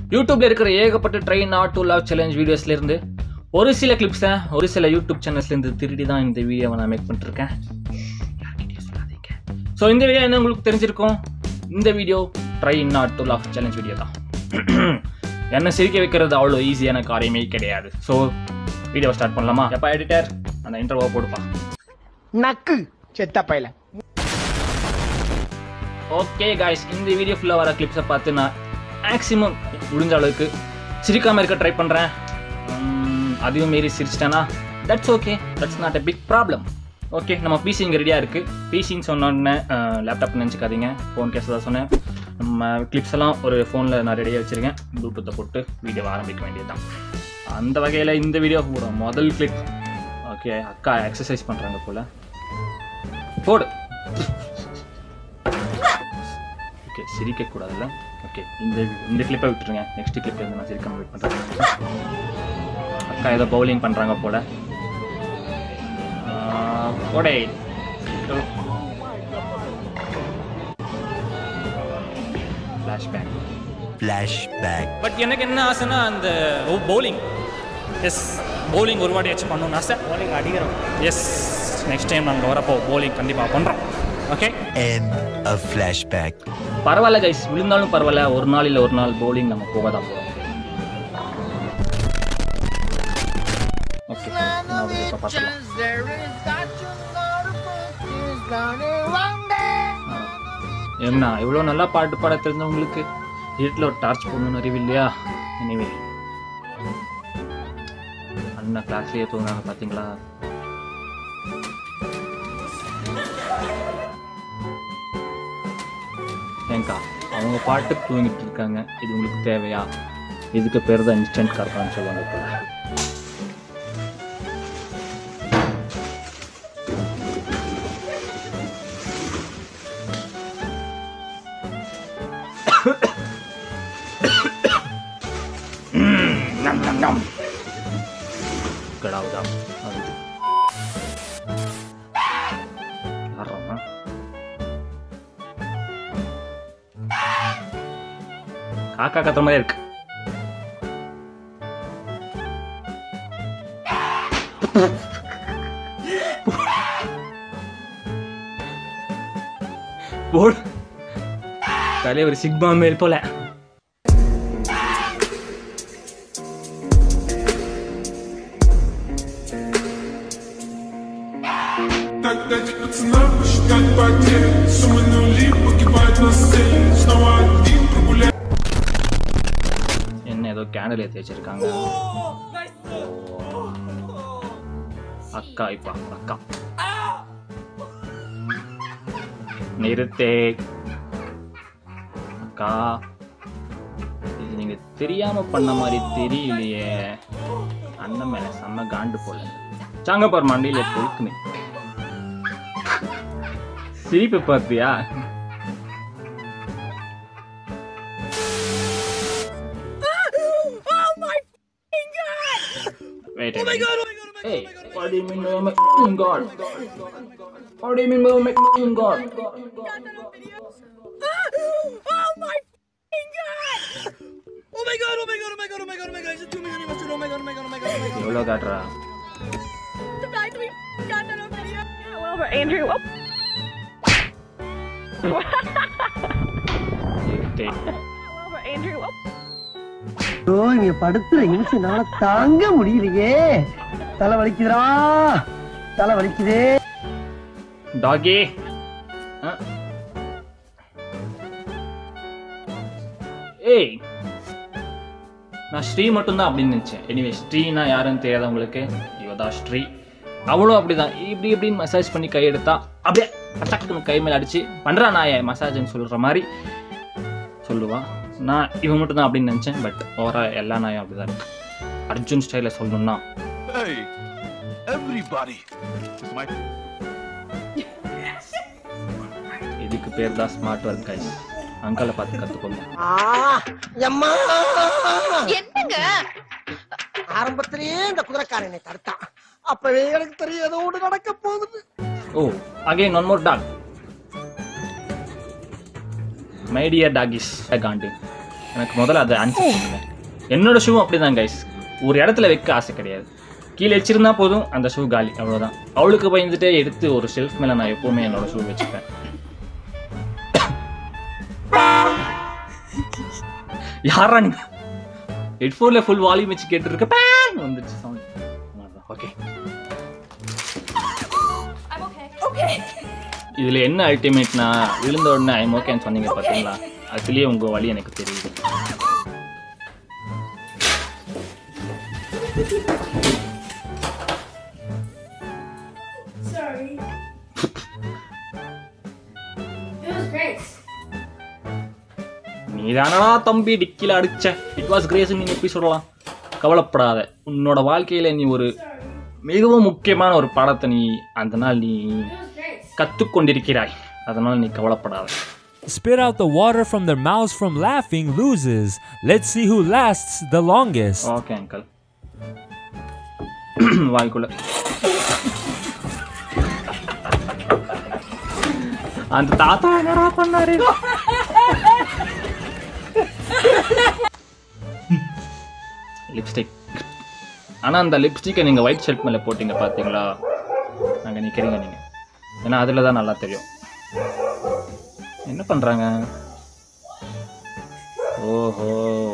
யூடியூப்ல இருக்கிற ஏகப்பட்ட try not to love challenge வீடியோஸ்ல இருந்து ஒரு சில கிளிப்ஸை ஒரு சில யூடியூப் சேனல்ஸ்ல இருந்து திருடி தான் இந்த வீடியோவை நான் மேக் பண்ணிருக்கேன் ஸோ இந்த வீடியோ என்ன உங்களுக்கு தெரிஞ்சிருக்கும் இந்த video try not to love challenge video தான் என்ன சிரிக்க வைக்கிறது அவ்வளோ ஈஸியான காரியமே கிடையாது ஸோ வீடியோ ஸ்டார்ட் பண்ணலாமா எப்போ எடிட்டர் அந்த இன்டர்வியூ போடுப்பா நக்கு செத்த பையல ஓகே காய்ஸ் இந்த வீடியோ ஃபுல்லாக வர கிளிப்ஸை பார்த்து நான் மேக்ஸிமம் முடிஞ்ச அளவுக்கு சிரிக்காமல் இருக்க ட்ரை பண்ணுறேன் அதையும் மீறி சிரிச்சிட்டேன்னா that's okay that's not a big problem okay நம்ம பிசி இங்கே ரெடியாக இருக்குது பிசின்னு சொன்னோடனே லேப்டாப் நினச்சிக்காதீங்க ஃபோன் கேஸ் தான் சொன்னேன் நம்ம கிளிப்ஸ் எல்லாம் ஒரு ஃபோனில் நான் ரெடியாக வச்சுருக்கேன் ப்ளூடூத்தை போட்டு வீடியோவை ஆரம்பிக்க வேண்டியது தான் அந்த வகையில் இந்த வீடியோ போட முதல் கிளிப் ஓகே அக்கா எக்ஸசைஸ் பண்ணுறாங்க போல் போடு ஓகே சிரிக்க கூடாதுல்ல ஓகே இந்த இந்த கிளிப்பை விட்டுருங்க நெக்ஸ்ட் கிளிப் வந்து நான் சிரிக்காம வெயிட் பண்ணுறேன் அக்கா ஏதோ பவுலிங் பண்ணுறாங்க போல ஆஹ், போடே ஃப்ளாஷ்பேக் Flashback. பட் எனக்கு என்ன ஆசைன்னா அந்த பவுலிங் எஸ் பவுலிங் ஒரு வாட்டியாச்சும் பண்ணணும்னு ஆசை உனக்கு அடிக்கிறோம் எஸ் நெக்ஸ்ட் டைம் நாங்கள் வரப்போ bowling கண்டிப்பாக பண்ணுறோம் ஓகே End of flashback. பரவாயில்ல கைஸ் விழுந்தாலும் பரவாயில்ல ஒரு நாள் இல்லை ஒரு நாள் பவுலிங் நம்ம போக தான் போகிறோம் ஓகே இப்போ பார்க்கலாம் என்ன இவ்வளோ நல்லா பாட்டு பாட தெரிஞ்சவங்களுக்கு வீட்டில் ஒரு டார்ச் போடணும்னு அறிவு இல்லையா எனிவே அண்ணா கிளாஸ்லேயே தூங்குறாங்க பார்த்தீங்களா ஏங்கா அவங்க பாட்டுக்கு தூங்கிட்டு இருக்காங்க இது உங்களுக்கு தேவையா இதுக்கு பேர் தான் இன்ஸ்டன்ட் கார்பான்னு சொல்லுவாங்க போல நம் நம் நம் கடாவுதா அது யாரா காக்கா கத்துற மாதிரி இருக்கு போடு தலைவர் சிக்மா மேல் போல Так дайте пацанам посчитать потери Суммы нули погибают на сцене Снова один прогуляй என்ன ஏதோ கேண்டில் ஏற்றி வச்சிருக்காங்க அக்கா இப்பா அக்கா நிறுத்தே அக்கா இது நீங்க தெரியாம பண்ண மாதிரி தெரியலையே அண்ணன் மேல செம்ம காண்டு போல சாங்க பாரு மண்டியில பொழுக்குன்னு சிரிப்பு பார்த்தியா Wait a minute. Hey, what do you mean by oh my f***ing god? What do you mean by oh my f***ing god? Oh my f***ing god! Oh my god, oh my god, oh my god, oh my god, oh my god, it's a two million invested, oh my god, oh my god, oh my god, oh my god. எவ்வளோ காட்டுறா Subscribe to me, got that on video. Yeah, well, but Andrew, oh, டேய், well, but Andrew, oh. ஐயோ இங்க படுத்துற நிமிஷம்னால தாங்க முடியலையே தலை வலிக்குதுடா தலை வலிக்குதே டாகி ஆ? ஏய் நான் ஸ்ரீ மட்டும்தான் அப்படின்னு நினச்சேன் எனிவே ஸ்ரீனா யாருன்னு தெரியாத உங்களுக்கு இவதான் ஸ்ரீ அவளும் அப்படிதான் இப்படி இப்படின்னு மசாஜ் பண்ணி கை எடுத்தா அப்படியே பட்டக்குன்னு கை மேல அடிச்சு பண்றா நாய மசாஜ்னு சொல்ற மாதிரி சொல்லுவா நான் இவன் மட்டும் தான் அப்படின்னு நினச்சேன் பட் ஓவரா எல்லா நாயும் அப்படிதான் இருக்கு அர்ஜுன் ஸ்டைலில் சொல்லணும்னா Hey, everybody. It's my இதுக்கு பேர் தான் ஸ்மார்ட் ஒர்க் கைஸ் அங்கால பார்த்து கற்றுக்கோங்க எம்மா என்னங்க ஆரம்பத்திலேயே இந்த குதிரைக்காரன் என்னை தடுத்தான் அப்பவே எனக்கு தெரியும் ஏதோ ஒன்று நடக்க போகுது oh again one more dog my dear doggies காண்டு எனக்கு முதல்ல அதை ஆன்சர் பண்ணுங்க என்னோட ஷூவும் அப்படி தான் கைஸ் ஒரு இடத்துல வைக்க ஆசை கிடையாது கீழே வச்சிருந்தா போதும் அந்த ஷூ காலி அவ்வளோதான் அவளுக்கு பயந்துட்டே எடுத்து ஒரு ஷெல்ஃப் மேலே நான் எப்போவுமே என்னோட ஷூ வச்சுப்பேன் யாரா நீங்க ஹெட்ஃபோனில் ஃபுல் வால்யூம் வச்சு கேட்டுருக்க பேன் வந்துச்சு சவுண்ட் ஓகே இதில் என்ன அல்டிமேட்னா விழுந்த உடனே ஐம் ஓகேன்னு சொன்னீங்க பார்த்தீங்களா அதுலேயே உங்கள் வழி எனக்கு தெரியுது Sorry. it was great. நீதானடா தம்பி டிக்கில அடிச்ச இட் வாஸ் கிரேஸ் நீ எப்படி சொல்லலாம் கவலைப்படாத உன்னோட வாழ்க்கையில நீ ஒரு மிகவும் முக்கியமான ஒரு பாடத்தை நீ அந்த நாள் நீ கத்துக்கொண்டிருக்கிறாய் அதனால் நீ கவலைப்படாத Spit out the water from their mouths from laughing loses. Let's see who lasts the longest. Okay uncle வாய்க்குள்ள அந்த தாத்தா என்னடா பண்ணாரு லிப்ஸ்டிக் ஆனால் அந்த லிப்ஸ்டிக்கை நீங்கள் ஒயிட் ஷர்ட் மேலே போட்டீங்க பார்த்தீங்களா அங்கே நிற்கிறீங்க நீங்கள் ஏன்னா அதில் தான் நல்லா தெரியும் என்ன பண்ணுறாங்க ஓஹோ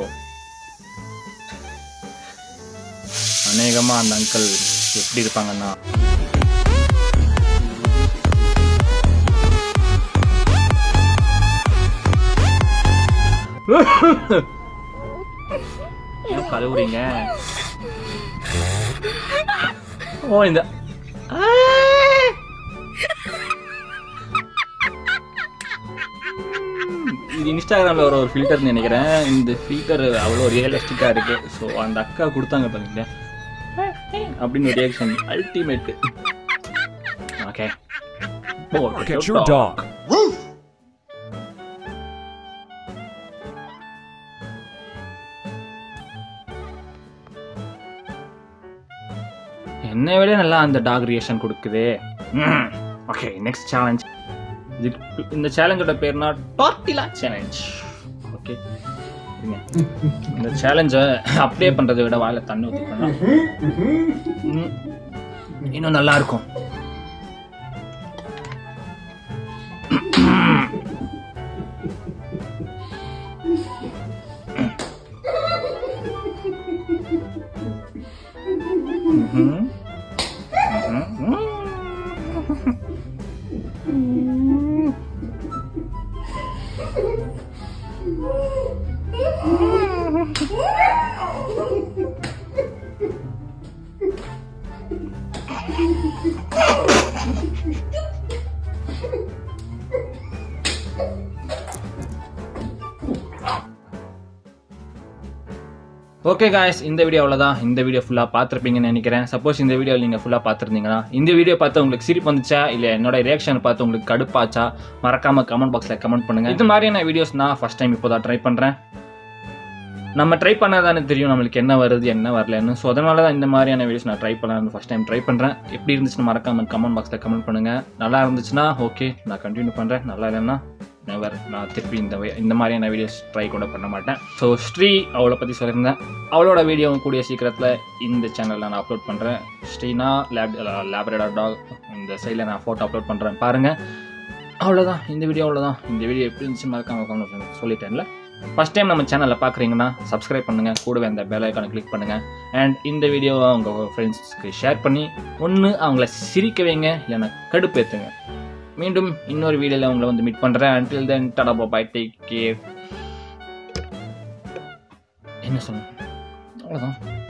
அநேகமாக அந்த அங்கிள் எப்படி இருப்பாங்கன்னா ஏன் கழுவுறீங்க ஓ இந்த இது இன்ஸ்டாகிராமில் ஒரு ஒரு ஃபில்டர்னு நினைக்கிறேன் இந்த ஃபில்டர் அவ்வளோ ரியலிஸ்டிக்காக இருக்கு ஸோ அந்த அக்கா கொடுத்தாங்க பாருங்க அப்படின்னு ஒரு reaction ultimate okay Get your dog. என்னை விட நல்லா அந்த டாக் ரியாக்ஷன் கொடுக்குதே ஓகே நெக்ஸ்ட் சேலஞ்ச் இது இந்த சேலஞ்சோட பேர்னா டார்டிலா சேலஞ்ச் ஓகே இந்த சேலஞ்சை அப்படியே பண்றதை விட வாயில தண்ணி ஊற்றி பண்ணா ம், இன்னும் நல்லா இருக்கும் ம்ஹும். ம்ஹும். ஓகே காய்ஸ் இந்த வீடியோ அவ்வளோதான் இந்த வீடியோ ஃபுல்லாக பார்த்துருப்பீங்கன்னு நினைக்கிறேன் சப்போஸ் இந்த வீடியோ நீங்கள் ஃபுல்லாக பார்த்துருந்தீங்கன்னா இந்த வீடியோ பார்த்து உங்களுக்கு சிரிப்பு வந்துச்சா இல்லை என்னோட ரியாக்ஷன் பார்த்து உங்களுக்கு கடுப்பாச்சா மறக்காமல் கமெண்ட் பாக்ஸில் கமெண்ட் பண்ணுங்கள் இது மாதிரியான வீடியோஸ் நான் ஃபஸ்ட் டைம் இப்போ தான் ட்ரை பண்ணுறேன் நம்ம ட்ரை பண்ணாதானே தெரியும் நம்மளுக்கு என்ன வருது என்ன வரலன்னு ஸோ அதனால தான் இந்த மாதிரியான வீடியோஸ் நான் ட்ரை பண்ணலாம்னு ஃபஸ்ட் டைம் ட்ரை பண்ணுறேன் எப்படி இருந்துச்சுன்னு மறக்காம கமெண்ட் பாக்ஸில் கமெண்ட் பண்ணுங்கள் நல்லா இருந்துச்சுன்னா ஓகே நான் கண்டினியூ பண்ணுறேன் நல்லா இல்லைன்னா நெவர் நான் திருப்பி இந்த வே- இந்த மாதிரியான வீடியோஸ் ட்ரை கூட பண்ண மாட்டேன் ஸோ ஸ்ரீ அவளை பற்றி சொல்லியிருந்தேன் அவளோட வீடியோவும் கூடிய சீக்கிரத்தில் இந்த சேனலில் நான் அப்லோட் பண்ணுறேன் ஸ்ரீனா லேப் லேப்ரேடா டாக் இந்த சைடில் நான் ஃபோட்டோ அப்லோட் பண்ணுறேன் பாருங்கள் அவ்வளோதான் இந்த வீடியோ அவ்வளோதான் இந்த வீடியோ எப்படி இருந்துச்சு மறக்காம comment சொல்லிட்டேன்ல ஃபஸ்ட் டைம் நம்ம சேனலில் பார்க்குறீங்கன்னா சப்ஸ்கிரைப் பண்ணுங்கள் கூடவே அந்த பெல் ஐக்கானை கிளிக் பண்ணுங்கள் அண்ட் இந்த வீடியோவை உங்கள் ஃப்ரெண்ட்ஸ்க்கு ஷேர் பண்ணி ஒன்று அவங்கள சிரிக்க வைங்க இல்லைன்னா கடுப்பேற்றுங்க மீண்டும் இன்னொரு வீடியோவில் உங்களை வந்து மீட் பண்ணுறேன் அன்டில் தென் டடா பாய் டேக் கேர் என்ன சொல்லணும் அவ்வளோதான்